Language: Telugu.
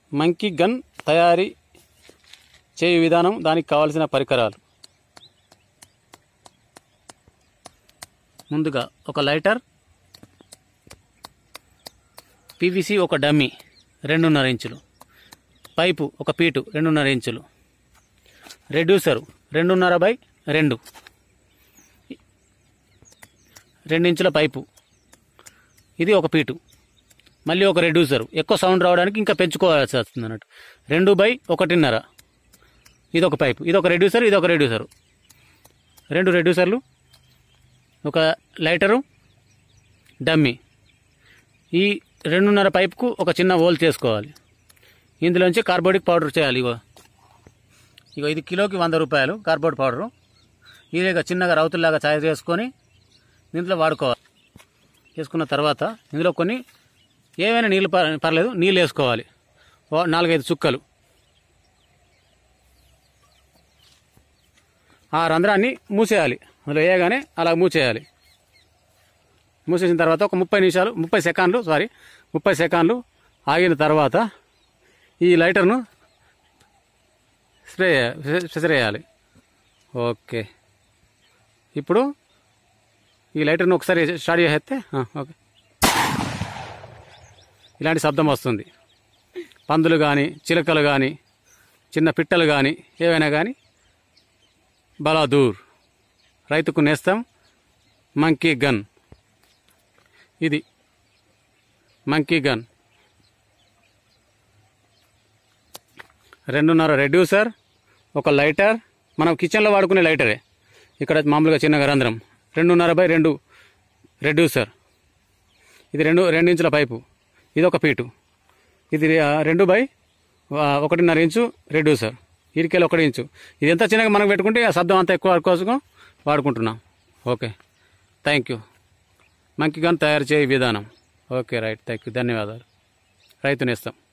మంకీ గన్ తయారీ చేయు విధానం దానికి కావలసిన పరికరాలు ముందుగా ఒక లైటర్ పీవీసీ ఒక డమ్మీ రెండున్నర ఇంచులు పైపు ఒక పీటు రెండున్నర ఇంచులు రెడ్యూసరు రెండున్నర బై రెండు రెండించుల పైపు ఇది ఒక పీటు మళ్ళీ ఒక రెడ్యూసర్ ఎక్కువ సౌండ్ రావడానికి ఇంకా పెంచుకోవాల్సి వస్తుంది అన్నట్టు రెండు బై ఒకటిన్నర ఇది ఒక పైపు ఇది ఒక రెడ్యూసర్ ఇది ఒక రెడ్యూసర్ రెండు రెడ్యూసర్లు ఒక లైటరు డమ్మీ ఈ రెండున్నర పైపుకు ఒక చిన్న హోల్ చేసుకోవాలి ఇందులోంచి కార్బోడిక్ పౌడర్ చేయాలి ఇగో ఇగో ఇది కిలోకి వంద రూపాయలు కార్బోడ్ పౌడరు ఇది ఇక చిన్నగా రౌతుల్లాగా తయారు చేసుకొని దీంట్లో వాడుకోవాలి వేసుకున్న తర్వాత ఇందులో కొన్ని ఏవైనా నీళ్ళు పర్- పర్లేదు నీళ్ళు వేసుకోవాలి ఓ నాలుగైదు చుక్కలు ఆ రంధ్రాన్ని మూసేయాలి అందులో వేయగానే అలా మూసేయాలి మూసేసిన తర్వాత ఒక ముప్పై నిమిషాలు ముప్పై సెకండ్లు సారీ ముప్పై సెకండ్లు ఆగిన తర్వాత ఈ లైటర్ను స్ప్రే స్ప్రే చేయాలి ఓకే ఇప్పుడు ఈ లైటర్ను ఒకసారి స్టార్ట్ చేసేస్తే ఆ, ఓకే ఇలాంటి శబ్దం వస్తుంది పందులు కానీ చిలకలు కానీ చిన్న పిట్టలు కానీ ఏవైనా కానీ బలాదూర్ రైతుకు నేస్తాం మంకీ గన్ ఇది మంకీ గన్ రెండున్నర రెడ్యూసర్ ఒక లైటర్ మనం కిచెన్లో వాడుకునే లైటరే ఇక్కడ మామూలుగా చిన్న రంధ్రం రెండున్నర బై రెండు రెడ్యూసర్ ఇది రెండు రెండు ఇంచుల పైపు ఇది ఒక పీటు ఇది ఆ, రెండు బై ఆ, ఒకటిన్నర ఇంచు రెడ్యూసర్ ఇరికేలు ఒకటి ఇంచు ఇది ఎంత చిన్నగా మనం పెట్టుకుంటే ఆ శబ్దం అంత ఎక్కువ కోసం వాడుకుంటున్నాం okay thank you monkey gun తయారు చేయ విధానం ఓకే రైట్ థ్యాంక్ యూ ధన్యవాదాలు రైతు నేస్తాం